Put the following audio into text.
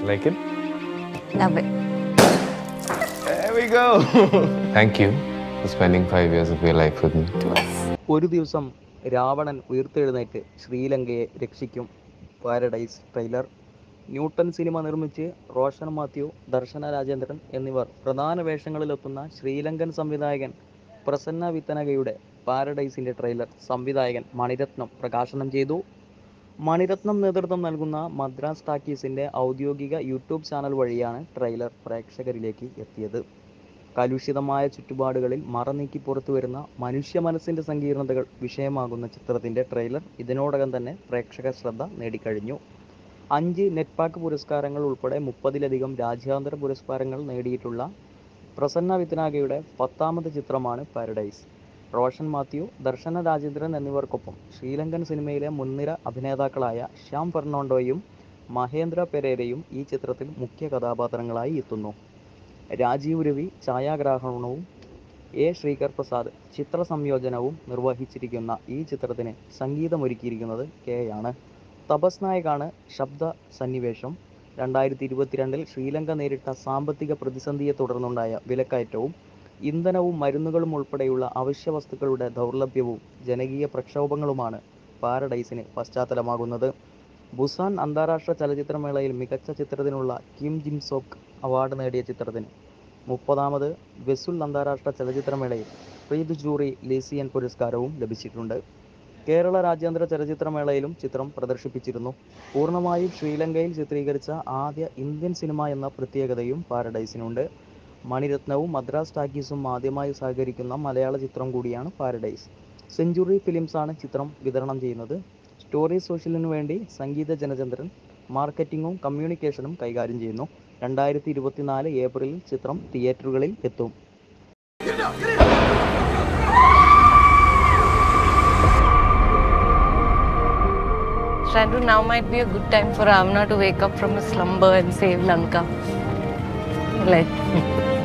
Like it? Love it. There we go. Thank you for spending five years of your life with me. ഒരു ദിവസം രാവണൻ ഉയർത്തെഴുന്നേറ്റ് ശ്രീലങ്കയെ രക്ഷിക്കും paradise trailer newton cinema നിർമ്മിച്ച് റോഷൻ മാത്യു ദർശന രാജേന്ദ്രൻ എന്നിവർ പ്രധാന വേഷങ്ങളിലെത്തുന്ന ശ്രീലങ്കൻ സംവിധായകൻ പ്രസന്ന വിത്തനകയുടെ പാരഡൈസിൻ്റെ ട്രെയിലർ സംവിധായകൻ മണിരത്നം പ്രകാശനം ചെയ്തു മണിരത്നം നേതൃത്വം നൽകുന്ന മദ്രാസ് ടാക്കീസിൻ്റെ ഔദ്യോഗിക യൂട്യൂബ് ചാനൽ വഴിയാണ് ട്രെയിലർ പ്രേക്ഷകരിലേക്ക് എത്തിയത് കലുഷിതമായ ചുറ്റുപാടുകളിൽ മറനീക്കി പുറത്തുവരുന്ന മനുഷ്യ മനസ്സിൻ്റെ സങ്കീർണതകൾ വിഷയമാകുന്ന ചിത്രത്തിൻ്റെ ട്രെയിലർ ഇതിനോടകം തന്നെ പ്രേക്ഷക ശ്രദ്ധ നേടിക്കഴിഞ്ഞു അഞ്ച് നെറ്റ്പാക്ക് പുരസ്കാരങ്ങൾ ഉൾപ്പെടെ മുപ്പതിലധികം രാജ്യാന്തര പുരസ്കാരങ്ങൾ നേടിയിട്ടുള്ള പ്രസന്ന വിത്തനാഗയുടെ പത്താമത് ചിത്രമാണ് പാരഡൈസ് റോഷൻ മാത്യു ദർശന രാജേന്ദ്രൻ എന്നിവർക്കൊപ്പം ശ്രീലങ്കൻ സിനിമയിലെ മുൻനിര അഭിനേതാക്കളായ ശ്യാം ഫെർണാണ്ടോയും മഹേന്ദ്ര പെരേരയും ഈ ചിത്രത്തിൽ മുഖ്യ കഥാപാത്രങ്ങളായി എത്തുന്നു രാജീവ് രവി ഛായാഗ്രാഹണവും എ ശ്രീകർ പ്രസാദ് ചിത്ര സംയോജനവും നിർവഹിച്ചിരിക്കുന്ന ഈ ചിത്രത്തിന് സംഗീതമൊരുക്കിയിരിക്കുന്നത് കെ ആണ് തപസ് നായകാണ് ശബ്ദ സന്നിവേശം രണ്ടായിരത്തി ഇരുപത്തിരണ്ടിൽ ശ്രീലങ്ക നേരിട്ട സാമ്പത്തിക പ്രതിസന്ധിയെ തുടർന്നുണ്ടായ വിലക്കയറ്റവും ഇന്ധനവും മരുന്നുകളും ഉൾപ്പെടെയുള്ള അവശ്യ വസ്തുക്കളുടെ ദൗർലഭ്യവും ജനകീയ പ്രക്ഷോഭങ്ങളുമാണ് പാരഡൈസിന് പശ്ചാത്തലമാകുന്നത് ബുസാൻ അന്താരാഷ്ട്ര ചലച്ചിത്രമേളയിൽ മികച്ച ചിത്രത്തിനുള്ള കിം ജിംസോക്ക് അവാർഡ് നേടിയ ചിത്രത്തിന് മുപ്പതാമത് വെസുൽ അന്താരാഷ്ട്ര ചലച്ചിത്രമേളയിൽ പ്രീത് ജൂറി ലേസിയൻ പുരസ്കാരവും ലഭിച്ചിട്ടുണ്ട് കേരള രാജ്യാന്തര ചലച്ചിത്രമേളയിലും ചിത്രം പ്രദർശിപ്പിച്ചിരുന്നു പൂർണ്ണമായും ശ്രീലങ്കയിൽ ചിത്രീകരിച്ച ആദ്യ ഇന്ത്യൻ സിനിമ എന്ന പ്രത്യേകതയും പാരഡൈസിനുണ്ട് മണിരത്നവും മദ്രാസ് ടാക്കീസും ആദ്യമായി സഹകരിക്കുന്ന മലയാള ചിത്രം കൂടിയാണ് പാരഡൈസ് സെഞ്ചുറി ഫിലിംസാണ് ചിത്രം വിതരണം ചെയ്യുന്നത് സ്റ്റോറി സോഷ്യലിനു വേണ്ടി സംഗീത ജനചന്ദ്രൻ മാർക്കറ്റിങ്ങും കമ്മ്യൂണിക്കേഷനും കൈകാര്യം ചെയ്യുന്നു രണ്ടായിരത്തി ഇരുപത്തിനാല് ഏപ്രിലിൽ ചിത്രം തിയേറ്ററുകളിൽ എത്തും Shandu, now might be a good time for Ravana to wake up from his slumber and save Lanka. Let.